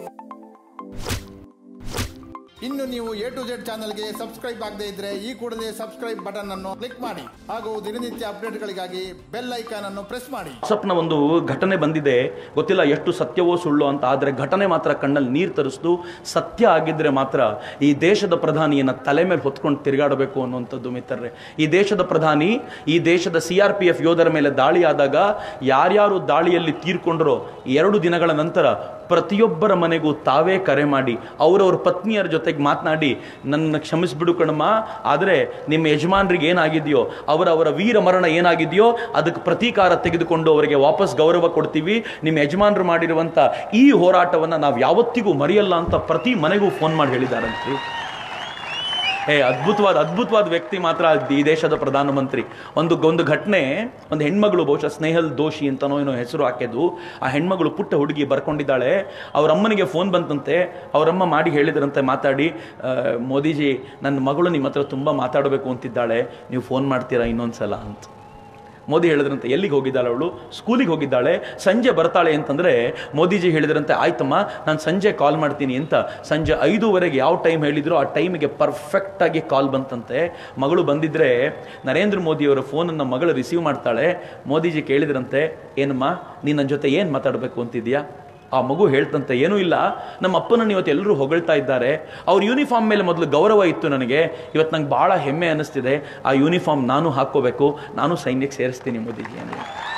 ಇನ್ನು ನೀವು A to Z ಚಾನಲ್ಗೆ ಸಬ್ಸ್ಕ್ರೈಬ್ ಆಗದೇ ಇದ್ರೆ ಈ ಕೂಡಲೇ ಸಬ್ಸ್ಕ್ರೈಬ್ ಬಟನ್ ಅನ್ನು ಕ್ಲಿಕ್ ಮಾಡಿ ಹಾಗೂ ದಿನನಿತ್ಯ ಅಪ್ಡೇಟ್ಗಳಿಗಾಗಿ ಬೆಲ್ ಐಕಾನ್ ಅನ್ನು ಪ್ರೆಸ್ ಮಾಡಿ ವಾಟ್ಸಪ್ನ ಒಂದು ಘಟನೆ ಬಂದಿದೆ ಗೊತ್ತಿಲ್ಲ ಎಷ್ಟು ಸತ್ಯವೋ ಸುಳ್ಳು ಅಂತ ಆದರೆ ಘಟನೆ ಮಾತ್ರ ಕಣ್ಣಲ್ಲಿ ನೀರು ತರಿಸ್ತು ಸತ್ಯ ಆಗಿದ್ರೆ ಮಾತ್ರ ಈ ದೇಶದ ಪ್ರಧಾನಿಯನ್ನ ತಲೆ ಮೇಲೆ ಹೊತ್ಕೊಂಡು ತಿರುಗಾಡಬೇಕು ಅನ್ನುವಂಥದ್ದು ಮಿತ್ರರೇ ಈ ದೇಶದ ಪ್ರಧಾನಿ ಈ ದೇಶದ ಸಿ ಆರ್ ಪಿ ಎಫ್ ಯೋಧರ ಮೇಲೆ ದಾಳಿ ಆದಾಗ ಯಾರ್ಯಾರು ದಾಳಿಯಲ್ಲಿ ತೀರ್ಕೊಂಡ್ರೋ ಎರಡು ದಿನಗಳ ನಂತರ ಪ್ರತಿಯೊಬ್ಬರ ಮನೆಗೂ ತಾವೇ ಕರೆ ಮಾಡಿ ಅವರವ್ರ ಪತ್ನಿಯರ ಜೊತೆಗೆ ಮಾತನಾಡಿ ನನ್ನ ಕ್ಷಮಿಸ್ಬಿಡು ಕಣಮ್ಮ ಆದರೆ ನಿಮ್ಮ ಯಜಮಾನರಿಗೆ ಏನಾಗಿದೆಯೋ ಅವರ ಅವರ ವೀರ ಮರಣ ಏನಾಗಿದೆಯೋ ಅದಕ್ಕೆ ಪ್ರತೀಕಾರ ತೆಗೆದುಕೊಂಡು ಅವರಿಗೆ ವಾಪಸ್ ಗೌರವ ಕೊಡ್ತೀವಿ ನಿಮ್ಮ ಯಜಮಾನರು ಮಾಡಿರುವಂಥ ಈ ಹೋರಾಟವನ್ನು ನಾವು ಯಾವತ್ತಿಗೂ ಮರೆಯಲ್ಲ ಅಂತ ಪ್ರತಿ ಮನೆಗೂ ಫೋನ್ ಮಾಡಿ ಹೇಳಿದಾರಂತೆ ಏ ಅದ್ಭುತವಾದ ಅದ್ಭುತವಾದ ವ್ಯಕ್ತಿ ಮಾತ್ರ ಈ ದೇಶದ ಪ್ರಧಾನಮಂತ್ರಿ ಒಂದು ಒಂದು ಘಟನೆ ಒಂದು ಹೆಣ್ಮಗಳು ಬಹುಶಃ ಸ್ನೇಹಲ್ ದೋಷಿ ಅಂತನೋ ಏನೋ ಹೆಸರು ಹಾಕಿದ್ದು ಆ ಹೆಣ್ಮಗಳು ಪುಟ್ಟ ಹುಡುಗಿ ಬರ್ಕೊಂಡಿದ್ದಾಳೆ ಅವ್ರ ಅಮ್ಮನಿಗೆ ಫೋನ್ ಬಂತಂತೆ ಅವರಮ್ಮ ಮಾಡಿ ಹೇಳಿದ್ರಂತೆ ಮಾತಾಡಿ ಆ, ಮೋದಿಜಿ ನನ್ನ ಮಗಳು ನಿಮ್ಮ ಹತ್ರ ತುಂಬ ಮಾತಾಡಬೇಕು ಅಂತಿದ್ದಾಳೆ ನೀವು ಫೋನ್ ಮಾಡ್ತೀರಾ ಇನ್ನೊಂದ್ಸಲ ಅಂತ ಮೋದಿ ಹೇಳಿದ್ರಂತೆ ಎಲ್ಲಿಗೆ ಹೋಗಿದ್ದಾಳೆ ಅವಳು ಸ್ಕೂಲಿಗೆ ಹೋಗಿದ್ದಾಳೆ ಸಂಜೆ ಬರ್ತಾಳೆ ಅಂತಂದ್ರೆ ಮೋದಿಜಿ ಹೇಳಿದ್ರಂತೆ ಆಯ್ತಮ್ಮ ನಾನು ಸಂಜೆ ಕಾಲ್ ಮಾಡ್ತೀನಿ ಅಂತ ಸಂಜೆ ಐದೂವರೆಗೆ ಯಾವ ಟೈಮ್ ಹೇಳಿದ್ರು ಆ ಟೈಮಿಗೆ ಪರ್ಫೆಕ್ಟಾಗಿ ಕಾಲ್ ಬಂತಂತೆ ಮಗಳು ಬಂದಿದ್ರೆ ನರೇಂದ್ರ ಮೋದಿಯವರ ಫೋನನ್ನು ಮಗಳು ರಿಸೀವ್ ಮಾಡ್ತಾಳೆ ಮೋದಿಜಿ ಕೇಳಿದ್ರಂತೆ ಏನಮ್ಮ ನೀನು ನನ್ನ ಜೊತೆ ಏನು ಮಾತಾಡಬೇಕು ಅಂತಿದ್ಯಾ ಆ ಮಗು ಹೇಳ್ತಂತೆ ಏನೂ ಇಲ್ಲ ನಮ್ಮ ಅಪ್ಪನನ್ನು ಇವತ್ತು ಎಲ್ಲರೂ ಹೊಗಳ್ತಾ ಇದ್ದಾರೆ ಅವ್ರ ಯೂನಿಫಾರ್ಮ್ ಮೇಲೆ ಮೊದಲು ಗೌರವ ಇತ್ತು ನನಗೆ ಇವತ್ತು ನಂಗೆ ಭಾಳ ಹೆಮ್ಮೆ ಅನ್ನಿಸ್ತಿದೆ ಆ ಯೂನಿಫಾರ್ಮ್ ನಾನು ಹಾಕ್ಕೋಬೇಕು ನಾನು ಸೈನ್ಯಕ್ಕೆ ಸೇರಿಸ್ತೀನಿ ಮೋದಿಜಿ ಅಂದರೆ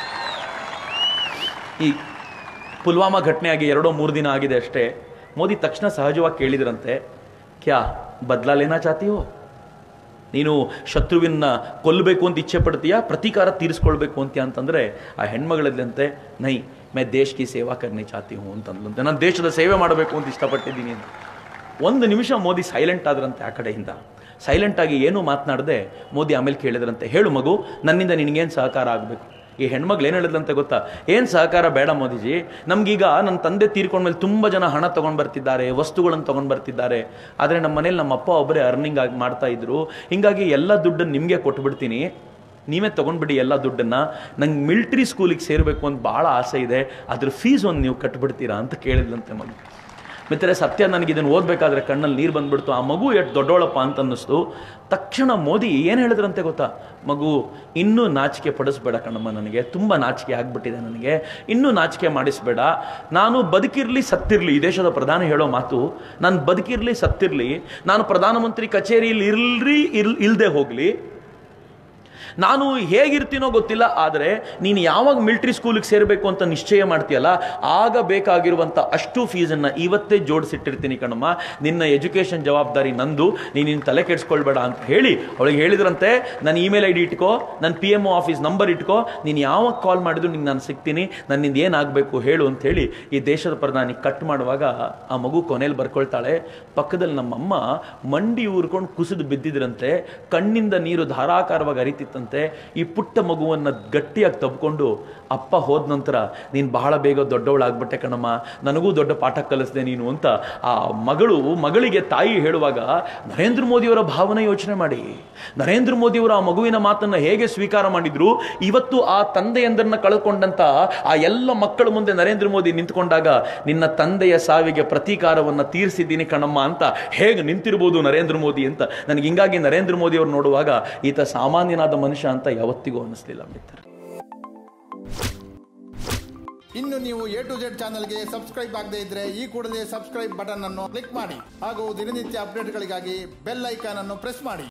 ಈ ಪುಲ್ವಾಮಾ ಘಟನೆಯಾಗಿ ಎರಡೋ ಮೂರು ದಿನ ಆಗಿದೆ ಅಷ್ಟೇ ಮೋದಿ ತಕ್ಷಣ ಸಹಜವಾಗಿ ಕೇಳಿದ್ರಂತೆ ಕ್ಯಾ ಬದಲಾಲೇನಾ ಚಾತೀವೋ ನೀನು ಶತ್ರುವಿನ ಕೊಲ್ಲಬೇಕು ಅಂತ ಇಚ್ಛೆ ಪಡ್ತೀಯಾ ಪ್ರತೀಕಾರ ತೀರಿಸ್ಕೊಳ್ಬೇಕು ಅಂತೀಯ ಅಂತಂದ್ರೆ ಆ ಹೆಣ್ಮಗಳದಂತೆ ನೈ ಮೈ ದೇಶ್ ಕಿ ಸೇವಾ ಕರ್ನೆ ಚಾತಿ ಹೂ ಅಂತಂದ್ಲಂತೆ ನಾನು ದೇಶದ ಸೇವೆ ಮಾಡಬೇಕು ಅಂತ ಇಷ್ಟಪಟ್ಟಿದ್ದೀನಿ ಅಂತ ಒಂದು ನಿಮಿಷ ಮೋದಿ ಸೈಲೆಂಟ್ ಆದ್ರಂತೆ ಆ ಕಡೆಯಿಂದ ಸೈಲೆಂಟ್ ಆಗಿ ಏನೂ ಮಾತನಾಡದೆ ಮೋದಿ ಆಮೇಲೆ ಕೇಳಿದ್ರಂತೆ ಹೇಳು ಮಗು ನನ್ನಿಂದ ನಿನಗೇನು ಸಹಕಾರ ಆಗಬೇಕು ಈ ಹೆಣ್ಮಗ್ಳು ಏನು ಹೇಳಿದ್ಲಂತೆ ಗೊತ್ತಾ ಏನು ಸಹಕಾರ ಬೇಡ ಮೋದಿಜಿ ನಮ್ಗೀಗ ನನ್ನ ತಂದೆ ತೀರ್ಕೊಂಡ್ಮೇಲೆ ತುಂಬ ಜನ ಹಣ ತಗೊಂಡ್ ಬರ್ತಿದ್ದಾರೆ ವಸ್ತುಗಳನ್ನು ತಗೊಂಡ್ ಬರ್ತಿದ್ದಾರೆ ಆದರೆ ನಮ್ಮ ಮನೇಲಿ ನಮ್ಮ ಅಪ್ಪ ಒಬ್ಬರೇ ಅರ್ನಿಂಗ್ ಆಗಿ ಮಾಡ್ತಾ ಇದ್ರು ಹಿಂಗಾಗಿ ಎಲ್ಲ ದುಡ್ಡನ್ನು ನಿಮಗೆ ಕೊಟ್ಬಿಡ್ತೀನಿ ನೀವೇ ತೊಗೊಂಡ್ಬಿಡಿ ಎಲ್ಲ ದುಡ್ಡನ್ನು ನಂಗೆ ಮಿಲ್ಟ್ರಿ ಸ್ಕೂಲಿಗೆ ಸೇರಬೇಕು ಅಂತ ಭಾಳ ಆಸೆ ಇದೆ ಅದ್ರ ಫೀಸ್ ಒಂದು ನೀವು ಕಟ್ಬಿಡ್ತೀರಾ ಅಂತ ಕೇಳಿದ್ಲಂತೆ ಮಗು ಮಿತ್ರರೆ ಸತ್ಯ ನನಗೆ ಇದನ್ನು ಓದಬೇಕಾದ್ರೆ ಕಣ್ಣಲ್ಲಿ ನೀರು ಬಂದ್ಬಿಡ್ತು ಆ ಮಗು ಎಷ್ಟು ದೊಡ್ಡೋಳಪ್ಪ ಅಂತ ಅನ್ನಿಸ್ತು ತಕ್ಷಣ ಮೋದಿ ಏನು ಹೇಳಿದ್ರಂತೆ ಗೊತ್ತಾ ಮಗು ಇನ್ನೂ ನಾಚಿಕೆ ಪಡಿಸ್ಬೇಡ ಕಣಮ್ಮ ನನಗೆ ತುಂಬ ನಾಚಿಕೆ ಆಗ್ಬಿಟ್ಟಿದೆ ನನಗೆ ಇನ್ನೂ ನಾಚಿಕೆ ಮಾಡಿಸ್ಬೇಡ ನಾನು ಬದುಕಿರಲಿ ಸತ್ತಿರಲಿ ಈ ದೇಶದ ಪ್ರಧಾನಿ ಹೇಳೋ ಮಾತು ನಾನು ಬದುಕಿರಲಿ ಸತ್ತಿರಲಿ ನಾನು ಪ್ರಧಾನಮಂತ್ರಿ ಕಚೇರಿಯಲ್ಲಿ ಇರ್ಲಿ ಇಲ್ ಇಲ್ಲದೆ ಹೋಗಲಿ ನಾನು ಹೇಗಿರ್ತೀನೋ ಗೊತ್ತಿಲ್ಲ ಆದರೆ ನೀನು ಯಾವಾಗ ಮಿಲಿಟ್ರಿ ಸ್ಕೂಲಿಗೆ ಸೇರಬೇಕು ಅಂತ ನಿಶ್ಚಯ ಮಾಡ್ತೀಯಲ್ಲ ಆಗ ಬೇಕಾಗಿರುವಂಥ ಅಷ್ಟು ಫೀಸನ್ನು ಇವತ್ತೇ ಜೋಡಿಸಿಟ್ಟಿರ್ತೀನಿ ಕಣಮ್ಮ ನಿನ್ನ ಎಜುಕೇಷನ್ ಜವಾಬ್ದಾರಿ ನಂದು ನೀನು ನಿನ್ನ ತಲೆ ಕೆಡಿಸ್ಕೊಳ್ಬೇಡ ಅಂತ ಹೇಳಿ ಅವಳಿಗೆ ಹೇಳಿದ್ರಂತೆ ನನ್ನ ಇಮೇಲ್ ಐ ಡಿ ಇಟ್ಕೋ ನನ್ನ P M O office number ಇಟ್ಕೋ ನೀನು ಯಾವಾಗ ಕಾಲ್ ಮಾಡಿದ್ರು ನಿಂಗೆ ನಾನು ಸಿಗ್ತೀನಿ ನನ್ನಿಂದ ಏನಾಗಬೇಕು ಹೇಳು ಅಂತ ಹೇಳಿ ಈ ದೇಶದ ಪ್ರಧಾನಿ ಕಟ್ ಮಾಡುವಾಗ ಆ ಮಗು ಕೊನೆಯಲ್ಲಿ ಬರ್ಕೊಳ್ತಾಳೆ ಪಕ್ಕದಲ್ಲಿ ನಮ್ಮಮ್ಮ ಮಂಡಿ ಊರ್ಕೊಂಡು ಕುಸಿದು ಬಿದ್ದಿದ್ರಂತೆ ಕಣ್ಣಿಂದ ನೀರು ಧಾರಾಕಾರವಾಗಿ ಹರಿತಿತ್ತಂತೆ ಈ ಪುಟ್ಟ ಮಗುವನ್ನು ಗಟ್ಟಿಯಾಗಿ ತಬ್ಕೊಂಡು ಅಪ್ಪ ಹೋದ ನಂತರ ನೀನು ಬಹಳ ಬೇಗ ದೊಡ್ಡವಳಾಗ್ಬಿಟ್ಟೆ ಕಣಮ್ಮ ನನಗೂ ದೊಡ್ಡ ಪಾಠ ಕಲಿಸ್ದೆ ನೀನು ಅಂತ ಆ ಮಗಳು ಮಗಳಿಗೆ ತಾಯಿ ಹೇಳುವಾಗ ನರೇಂದ್ರ ಮೋದಿಯವರ ಭಾವನೆ ಯೋಚನೆ ಮಾಡಿ ನರೇಂದ್ರ ಮೋದಿಯವರ ಆ ಮಗುವಿನ ಮಾತನ್ನು ಹೇಗೆ ಸ್ವೀಕಾರ ಮಾಡಿದ್ರು ಇವತ್ತು ಆ ತಂದೆಯಂದರನ್ನ ಕಳ್ಕೊಂಡಂತ ಆ ಎಲ್ಲ ಮಕ್ಕಳ ಮುಂದೆ ನರೇಂದ್ರ ಮೋದಿ ನಿಂತ್ಕೊಂಡಾಗ ನಿನ್ನ ತಂದೆಯ ಸಾವಿಗೆ ಪ್ರತೀಕಾರವನ್ನ ತೀರಿಸಿದ್ದೀನಿ ಕಣಮ್ಮ ಅಂತ ಹೇಗೆ ನಿಂತಿರ್ಬೋದು ನರೇಂದ್ರ ಮೋದಿ ಅಂತ ನನಗೆ ಹಿಂಗಾಗಿ ನರೇಂದ್ರ ಮೋದಿ ಅವರು ನೋಡುವಾಗ ಈತ ಸಾಮಾನ್ಯನಾದ ಮನುಷ್ಯ ಅಂತ ಯಾವತ್ತಿಗೂ ಅನ್ನಿಸ್ಲಿಲ್ಲ ಮಿತ್ರ ಇನ್ನು ನೀವು ಎ ಟು ಜೆಡ್ ಚಾನಲ್ಗೆ ಸಬ್ಸ್ಕ್ರೈಬ್ ಆಗದೇ ಇದ್ರೆ ಈ ಕೂಡಲೇ ಸಬ್ಸ್ಕ್ರೈಬ್ ಬಟನ್ ಅನ್ನು ಕ್ಲಿಕ್ ಮಾಡಿ ಹಾಗೂ ದಿನನಿತ್ಯ ಅಪ್ಡೇಟ್ಗಳಿಗಾಗಿ ಬೆಲ್ ಐಕಾನ್ ಅನ್ನು ಪ್ರೆಸ್ ಮಾಡಿ